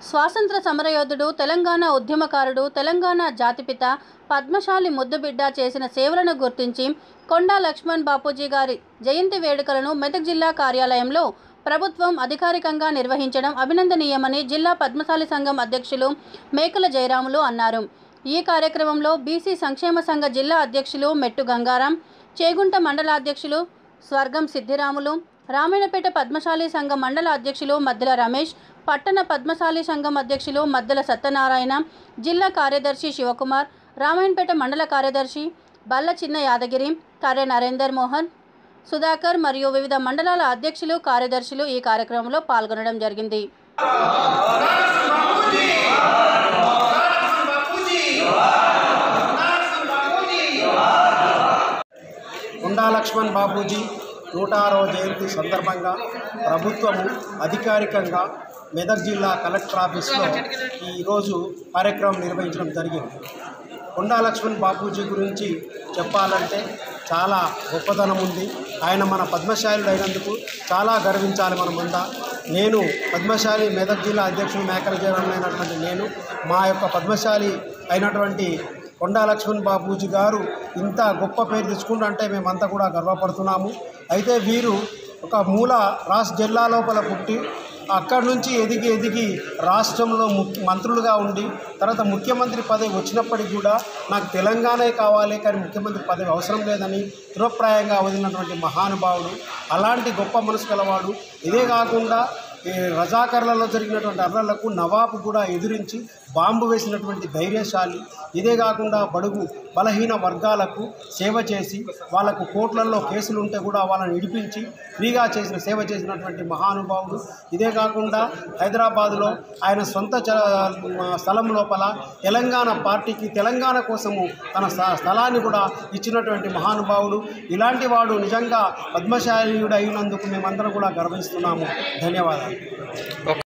స్వాతంత్ర సమరయోధుడు తెలంగాణ ఉద్యమకారుడు తెలంగాణ జాతిపిత పద్మశాలి ముద్దుబిడ్డ చేసిన సేవలను గుర్తించి కొండా లక్ష్మణ్ బాపూజీ గారి జయంతి వేడుకలను మెదక్ జిల్లా కార్యాలయంలో ప్రభుత్వం అధికారికంగా నిర్వహించడం అభినందనీయమని జిల్లా పద్మశాలి సంఘం అధ్యక్షులు మేకల జయరాములు అన్నారు ఈ కార్యక్రమంలో బీసీ సంక్షేమ సంఘ జిల్లా అధ్యక్షులు మెట్టు గంగారాం చేగుంట మండల అధ్యక్షులు స్వర్గం సిద్ధిరాములు రామాయణపేట పద్మశాలి సంఘం మండల అధ్యక్షులు మద్దెల రమేష్ పట్టణ పద్మశాలి సంఘం అధ్యక్షులు మద్దెల సత్యనారాయణ జిల్లా కార్యదర్శి శివకుమార్ రామాయణపేట మండల కార్యదర్శి బల్ల చిన్న యాదగిరి కర్రె నరేందర్ మోహన్ సుధాకర్ మరియు వివిధ మండలాల అధ్యక్షులు కార్యదర్శులు ఈ కార్యక్రమంలో పాల్గొనడం జరిగింది కొండా లక్ష్మణ్ బాబూజీ నూట ఆరవ జయంతి సందర్భంగా ప్రభుత్వము అధికారికంగా మెదక్ జిల్లా కలెక్టర్ ఆఫీస్లో ఈరోజు కార్యక్రమం నిర్వహించడం జరిగింది కొండా లక్ష్మణ్ బాపూజీ గురించి చెప్పాలంటే చాలా గొప్పతనం ఉంది ఆయన మన పద్మశాలుడు అయినందుకు చాలా గర్వించాలి మనమంతా నేను పద్మశాలి మెదక్ జిల్లా అధ్యక్షుడు మేకల జయరామన్ అయినటువంటి నేను మా యొక్క పద్మశాలి అయినటువంటి కొండా లక్ష్మణ్ బాబూజీ గారు ఇంత గొప్ప పేరు తెచ్చుకుంటుంటే మేమంతా కూడా గర్వపడుతున్నాము అయితే వీరు ఒక మూల రాష్ట్ర జిల్లా లోపల పుట్టి అక్కడి నుంచి ఎదిగి ఎదిగి రాష్ట్రంలో ముఖ్య మంత్రులుగా ఉండి తర్వాత ముఖ్యమంత్రి పదవి వచ్చినప్పటికీ కూడా నాకు తెలంగాణే కావాలి కానీ ముఖ్యమంత్రి పదవి అవసరం లేదని ధృవప్రాయంగా వదిలినటువంటి మహానుభావుడు అలాంటి గొప్ప మనసు గలవాడు ఇదే కాకుండా ఈ రజాకర్లలో జరిగినటువంటి అర్రలకు నవాబు కూడా ఎదిరించి బాంబు వేసినటువంటి ధైర్యశాలి ఇదే కాకుండా బడుగు బలహీన వర్గాలకు సేవ చేసి వాళ్ళకు కోట్లలో కేసులు ఉంటే కూడా వాళ్ళని ఇడిపించి ఫ్రీగా చేసిన సేవ చేసినటువంటి మహానుభావుడు ఇదే కాకుండా హైదరాబాదులో ఆయన సొంత చ- స్థలం లోపల తెలంగాణ పార్టీకి తెలంగాణ కోసము తన స్థ- స్థలాన్ని కూడా ఇచ్చినటువంటి మహానుభావుడు ఇలాంటి వాడు నిజంగా పద్మశాలీయుడు అయినందుకు మేమందరం కూడా గర్విస్తున్నాము ధన్యవాదాలు